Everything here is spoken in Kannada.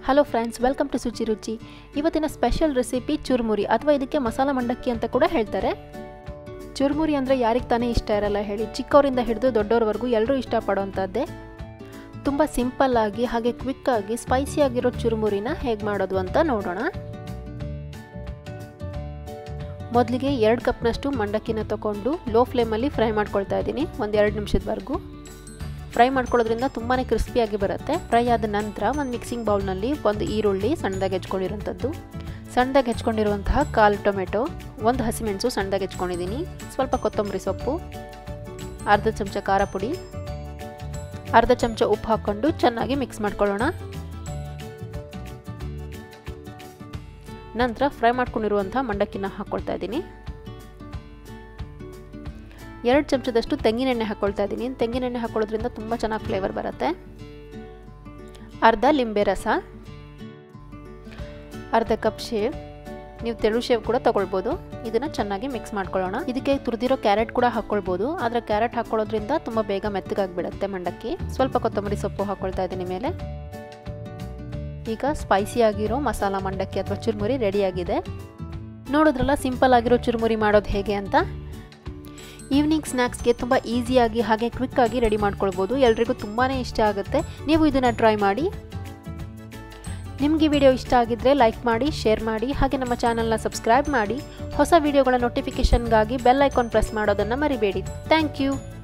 hello friends welcome to Suchi Ruchi ಇವತ್ತಿನ ಸ್ಪೆಷಲ್ ರೆಸಿಪಿ ಚುರುಮುರಿ ಅಥವಾ ಇದಕ್ಕೆ ಮಸಾಲ ಮಂಡಕ್ಕಿ ಅಂತ ಕೂಡ ಹೇಳ್ತಾರೆ ಚುರುಮುರಿ ಅಂದರೆ ಯಾರಿಗೆ ತಾನೇ ಇಷ್ಟ ಇರಲ್ಲ ಹೇಳಿ ಚಿಕ್ಕವರಿಂದ ಹಿಡಿದು ದೊಡ್ಡವ್ರವರೆಗೂ ಎಲ್ಲರೂ ಇಷ್ಟಪಡೋವಂಥದ್ದೇ ತುಂಬ ಸಿಂಪಲ್ಲಾಗಿ ಹಾಗೆ ಕ್ವಿಕ್ಕಾಗಿ ಸ್ಪೈಸಿಯಾಗಿರೋ ಚುರುಮುರಿನ ಹೇಗೆ ಮಾಡೋದು ಅಂತ ನೋಡೋಣ ಮೊದಲಿಗೆ ಎರಡು ಕಪ್ನಷ್ಟು ಮಂಡಕ್ಕಿನ ತಗೊಂಡು ಲೋ ಫ್ಲೇಮಲ್ಲಿ ಫ್ರೈ ಮಾಡ್ಕೊಳ್ತಾ ಇದ್ದೀನಿ ಒಂದು ಎರಡು ನಿಮಿಷದವರೆಗೂ ಫ್ರೈ ಮಾಡ್ಕೊಳ್ಳೋದ್ರಿಂದ ತುಂಬಾ ಕ್ರಿಸ್ಪಿಯಾಗಿ ಬರುತ್ತೆ ಫ್ರೈ ಆದ ನಂತರ ಒಂದು ಮಿಕ್ಸಿಂಗ್ ಬೌಲ್ನಲ್ಲಿ ಒಂದು ಈರುಳ್ಳಿ ಸಣ್ಣದಾಗಿ ಹೆಚ್ಕೊಂಡಿರೋಂಥದ್ದು ಸಣ್ಣದಾಗಿ ಹೆಚ್ಕೊಂಡಿರುವಂತಹ ಕಾಲು ಟೊಮೆಟೊ ಒಂದು ಹಸಿಮೆಣಸು ಸಣ್ಣದಾಗಿ ಹೆಚ್ಕೊಂಡಿದ್ದೀನಿ ಸ್ವಲ್ಪ ಕೊತ್ತಂಬರಿ ಸೊಪ್ಪು ಅರ್ಧ ಚಮಚ ಖಾರ ಪುಡಿ ಅರ್ಧ ಚಮಚ ಉಪ್ಪು ಹಾಕ್ಕೊಂಡು ಚೆನ್ನಾಗಿ ಮಿಕ್ಸ್ ಮಾಡ್ಕೊಳ್ಳೋಣ ನಂತರ ಫ್ರೈ ಮಾಡ್ಕೊಂಡಿರುವಂಥ ಮಂಡಕ್ಕಿನ ಹಾಕ್ಕೊಳ್ತಾ ಇದ್ದೀನಿ ಎರಡು ಚಮಚದಷ್ಟು ತೆಂಗಿನೆಣ್ಣೆ ಹಾಕ್ಕೊಳ್ತಾ ಇದ್ದೀನಿ ತೆಂಗಿನೆಣ್ಣೆ ಹಾಕೊಳ್ಳೋದ್ರಿಂದ ತುಂಬ ಚೆನ್ನಾಗಿ ಫ್ಲೇವರ್ ಬರುತ್ತೆ ಅರ್ಧ ಲಿಂಬೆ ರಸ ಅರ್ಧ ಕಪ್ ಶೇವ್ ನೀವು ತೆಳು ಶೇವ್ ಕೂಡ ತಗೊಳ್ಬೋದು ಇದನ್ನು ಚೆನ್ನಾಗಿ ಮಿಕ್ಸ್ ಮಾಡ್ಕೊಳ್ಳೋಣ ಇದಕ್ಕೆ ತುರಿದಿರೋ ಕ್ಯಾರೆಟ್ ಕೂಡ ಹಾಕ್ಕೊಳ್ಬೋದು ಆದರೆ ಕ್ಯಾರೆಟ್ ಹಾಕ್ಕೊಳ್ಳೋದ್ರಿಂದ ತುಂಬ ಬೇಗ ಮೆತ್ತಗಾಗಿಬಿಡುತ್ತೆ ಮಂಡಕ್ಕಿ ಸ್ವಲ್ಪ ಕೊತ್ತಂಬರಿ ಸೊಪ್ಪು ಹಾಕ್ಕೊಳ್ತಾ ಇದ್ದೀನಿ ಮೇಲೆ ಈಗ ಸ್ಪೈಸಿ ಆಗಿರೋ ಮಸಾಲ ಮಂಡಕ್ಕಿ ಅಥವಾ ಚುರುಮುರಿ ರೆಡಿಯಾಗಿದೆ ನೋಡಿದ್ರಲ್ಲ ಸಿಂಪಲ್ ಆಗಿರೋ ಚುರುಮುರಿ ಮಾಡೋದು ಹೇಗೆ ಅಂತ ಈವ್ನಿಂಗ್ ಸ್ನ್ಯಾಕ್ಸ್ಗೆ ತುಂಬ ಈಸಿಯಾಗಿ ಹಾಗೆ ಕ್ವಿಕ್ಕಾಗಿ ರೆಡಿ ಮಾಡ್ಕೊಳ್ಬೋದು ಎಲ್ರಿಗೂ ತುಂಬಾ ಇಷ್ಟ ಆಗುತ್ತೆ ನೀವು ಇದನ್ನು ಟ್ರೈ ಮಾಡಿ ನಿಮಗೆ ವಿಡಿಯೋ ಇಷ್ಟ ಆಗಿದ್ದರೆ ಲೈಕ್ ಮಾಡಿ ಶೇರ್ ಮಾಡಿ ಹಾಗೆ ನಮ್ಮ ಚಾನಲ್ನ ಸಬ್ಸ್ಕ್ರೈಬ್ ಮಾಡಿ ಹೊಸ ವಿಡಿಯೋಗಳ ನೋಟಿಫಿಕೇಷನ್ಗಾಗಿ ಬೆಲ್ ಐಕಾನ್ ಪ್ರೆಸ್ ಮಾಡೋದನ್ನು ಮರಿಬೇಡಿ ಥ್ಯಾಂಕ್ ಯು